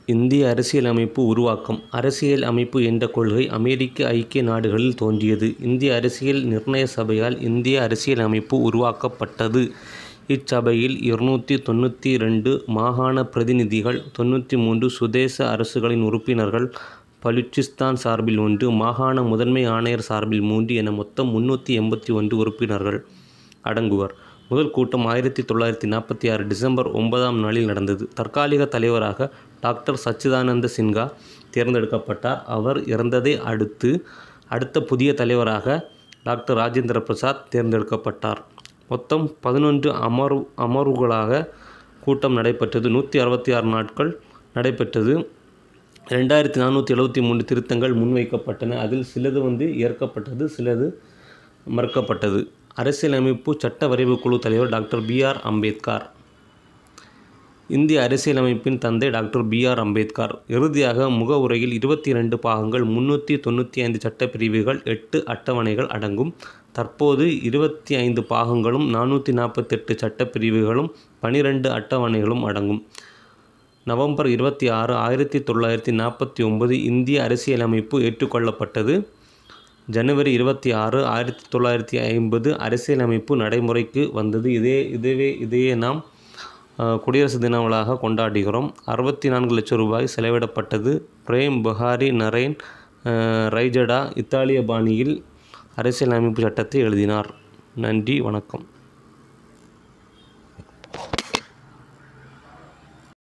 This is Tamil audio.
இந்திய அரசியலமைப்பு உருவாக்கம் அரசியல் அமைப்பு என்ற கொள்கை அமெரிக்க ஐக்கிய நாடுகளில் தோன்றியது. இந்திய அரசியல் நிர்ணய சபையால் இந்திய அரசியல் அமைப்பு உருவாக்கப்பட்டது. இச்சபையில் இருநூற்று தொண்ணூற்றிரண்டு மாகாண பிரதிநிதிகள், தொண்ணூற்று மூன்று சுதேச அரசுகளின் உறுப்பினர்கள், பலூச்சிஸ்தான் சார்பில் ஒன்று, மாகாண முதன்மை ஆணையர் சார்பில் மூன்று என மொத்தம் முன்னூற்று எண்பத்து ஒன்று உறுப்பினர்கள் அடங்குவர். முதல் கூட்டம் ஆயிரத்து தொள்ளாயிரத்து நாற்பத்தாறு டிசம்பர் ஒன்பதாம் நாளில் நடந்தது. தற்காலிக தலைவராக டாக்டர் சச்சிதானந்த சின்ஹா தேர்ந்தெடுக்கப்பட்டார். அவர் இறந்ததை அடுத்து அடுத்த புதிய தலைவராக டாக்டர் ராஜேந்திர பிரசாத் தேர்ந்தெடுக்கப்பட்டார். மொத்தம் பதினொன்று அமர்வு அமர்வுகளாக கூட்டம் நடைபெற்றது. நூற்று அறுபத்தாறு நாட்கள் நடைபெற்றது. இரண்டாயிரத்து நானூற்று எழுபத்து மூன்று திருத்தங்கள் முன்வைக்கப்பட்டன. அதில் சிலது வந்து ஏற்கப்பட்டது சிலது மறுக்கப்பட்டது. அரசியலமைப்பு சட்ட வரைவுக் குழு தலைவர் டாக்டர் பி. ஆர். அம்பேத்கர் இந்திய அரசியலமைப்பின் தந்தை டாக்டர் பி. ஆர். அம்பேத்கர். இறுதியாக முகவுரையில் இருபத்திரண்டு பாகங்கள், முன்னூற்று தொண்ணூற்றைந்து சட்டப்பிரிவுகள், எட்டு அட்டவணைகள் அடங்கும். தற்போது இருபத்தைந்து பாகங்களும், நானூற்று நாற்பத்தெட்டு சட்டப்பிரிவுகளும், பன்னிரண்டு அட்டவணைகளும் அடங்கும். நவம்பர் இருபத்தாறு, ஆயிரத்து தொள்ளாயிரத்து நாற்பத்தொன்பது இந்திய அரசியலமைப்பு ஏற்றுக்கொள்ளப்பட்டது. ஜனவரி இருபத்தாறு, ஆயிரத்து தொள்ளாயிரத்து ஐம்பது அரசியலமைப்பு நடைமுறைக்கு வந்தது. இதே இதுவே இதையே நாம் குடியரசு தின விழாவாக கொண்டாடுகிறோம். அறுபத்து நான்கு லட்சம் ரூபாய் செலவிடப்பட்டது. பிரேம் பஹாரி நரேன் ரைஜடா இத்தாலிய பாணியில் அரசியலமைப்பு சட்டத்தை எழுதினார். நன்றி, வணக்கம்.